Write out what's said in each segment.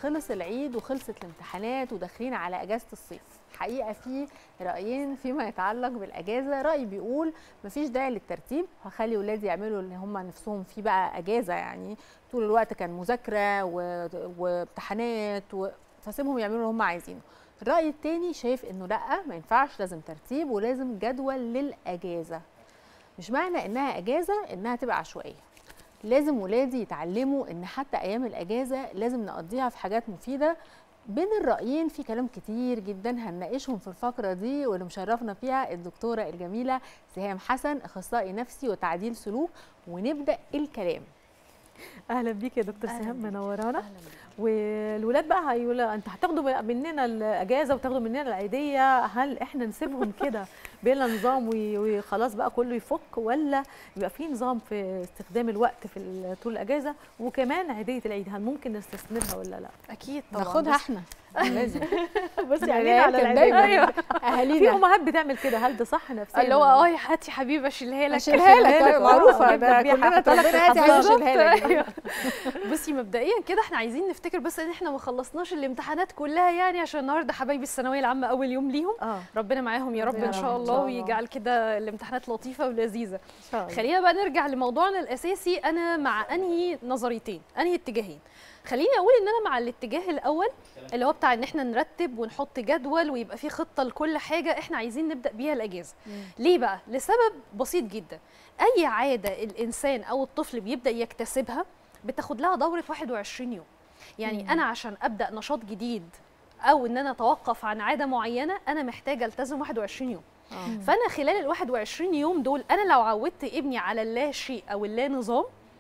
خلص العيد وخلصت الامتحانات وداخلين على اجازه الصيف حقيقه في رايين فيما يتعلق بالاجازه راي بيقول مفيش داعي للترتيب هخلي ولادي يعملوا اللي هم نفسهم فيه بقى اجازه يعني طول الوقت كان مذاكره و- وامتحانات و... فسيبهم يعملوا اللي هم عايزينه الراي التاني شايف انه لا ما ينفعش لازم ترتيب ولازم جدول للاجازه مش معنى انها اجازه انها تبقى عشوائيه لازم ولادي يتعلموا ان حتى ايام الاجازه لازم نقضيها في حاجات مفيده بين الرايين في كلام كتير جدا هنناقشهم في الفقره دي واللي مشرفنا فيها الدكتوره الجميله سهام حسن اخصائي نفسي وتعديل سلوك ونبدا الكلام اهلا بيك يا دكتور أهلاً سهام بيك. منورانا أهلاً بيك. والولاد بقى هيقولوا انت هتاخدوا مننا الاجازه وتاخدوا مننا العيديه هل احنا نسيبهم كده بلا نظام وي- وخلاص بقى كله يفك ولا يبقى في نظام في استخدام الوقت في ال- طول الاجازه وكمان عيديه العيد هل ممكن نستثمرها ولا لا اكيد طبعا ناخدها بس- احنا لازم بس العيال يعني على كان العيديه دايماً أيوة. في اهالينا امهات بتعمل كده هل ده صح نفسيا اللي هو ولا اه هاتي حبيبي اشيلها لك اشيلها لك أشيلها لك، أيوة، آه، معروفه أجيب ده لك بيها كلنا حتى لك ربنا هاتي عايز اشيلها لك أيوة. بصي مبدئيا كده احنا عايزين نفتكر بس ان احنا ما خلصناش الامتحانات كلها يعني عشان النهارده حبايبي الثانويه العامه اول يوم ليهم اه ربنا معاهم يا رب يا ان رب، شاء إن الله شاء الله. ويجعل كده الامتحانات لطيفه ولذيذه ان شاء الله خلينا بقى نرجع لموضوعنا الاساسي انا مع انهي نظريتين انهي اتجاهين خليني اقول ان انا مع الاتجاه الاول اللي هو بتاع ان احنا نرتب ونحط جدول ويبقى في خطه لكل حاجه احنا عايزين نبدا بيها الاجازه ليه بقى لسبب بسيط جدا اي عاده الانسان او الطفل بيبدا يكتسبها بتاخد لها دوره 21 يوم يعني انا عشان ابدا نشاط جديد او ان انا اتوقف عن عاده معينه انا محتاجه التزم 21 يوم آه. فانا خلال ال 21 يوم دول انا لو عودت ابني على اللا شيء او اللا نظام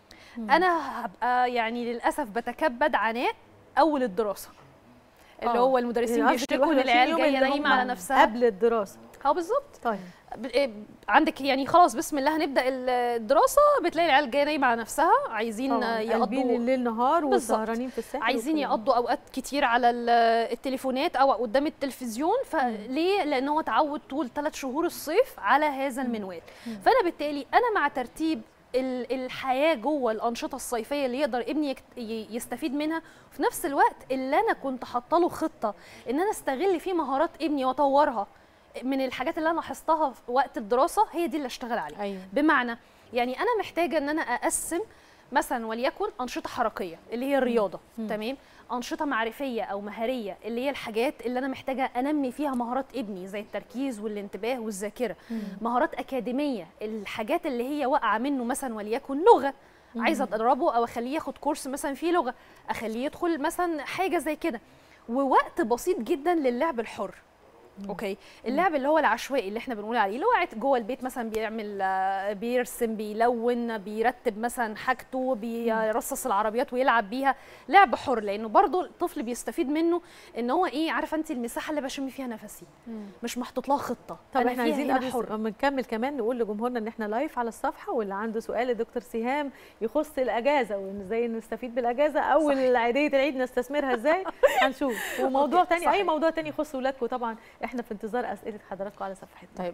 انا هبقى يعني للاسف بتكبد عناء اول الدراسه اللي آه. هو المدرسين يعني بيشتكوا ان 21 العيال يوم جايه اللي نايمه هم على نفسها قبل الدراسه اه بالظبط طيب ب- إيه، عندك يعني خلاص بسم الله هنبدا الدراسه بتلاقي العيال جايه نايمه على نفسها عايزين آه، قلبين يقضوا الليل نهار بالظبط. وسهرانين في الساحل عايزين وكده. يقضوا اوقات كتير على ال- التليفونات او قدام التلفزيون فليه لان هو اتعود طول ثلاث شهور الصيف على هذا المنوال فانا بالتالي انا مع ترتيب ال- الحياه جوه الانشطه الصيفيه اللي يقدر ابني يكت- ي- يستفيد منها وفي نفس الوقت اللي انا كنت حاطه له خطه ان انا استغل فيه مهارات ابني واطورها من الحاجات اللي انا لاحظتها في وقت الدراسه هي دي اللي اشتغل عليها ايوه بمعنى يعني انا محتاجه ان انا اقسم مثلا وليكن انشطه حركيه اللي هي الرياضه تمام انشطه معرفيه او مهاريه اللي هي الحاجات اللي انا محتاجه انمي فيها مهارات ابني زي التركيز والانتباه والذاكره مهارات اكاديميه الحاجات اللي هي واقعه منه مثلا وليكن لغه عايزه ادربه او اخليه ياخد كورس مثلا فيه لغه اخليه يدخل مثلا حاجه زي كده ووقت بسيط جدا للعب الحر اوكي اللعب اللي هو العشوائي اللي احنا بنقول عليه اللي هو قاعد جوه البيت مثلا بيعمل آه، بيرسم بيلون بيرتب مثلا حاجته بيرصص العربيات ويلعب بيها لعب حر لانه برضه الطفل بيستفيد منه ان هو ايه عارفه انت المساحه اللي بشم فيها نفسي مش محطوط لها خطه طب أنا احنا فيها عايزين هنا قبل حر ما نكمل كمان نقول لجمهورنا ان احنا لايف على الصفحه واللي عنده سؤال لدكتور سهام يخص الاجازه وازاي نستفيد بالاجازه او عيديه العيد نستثمرها ازاي هنشوف وموضوع أوكي، تاني اي صحيح. موضوع تاني يخص اولادكم طبعا احنا في انتظار اسئله حضراتكم على صفحتنا طيب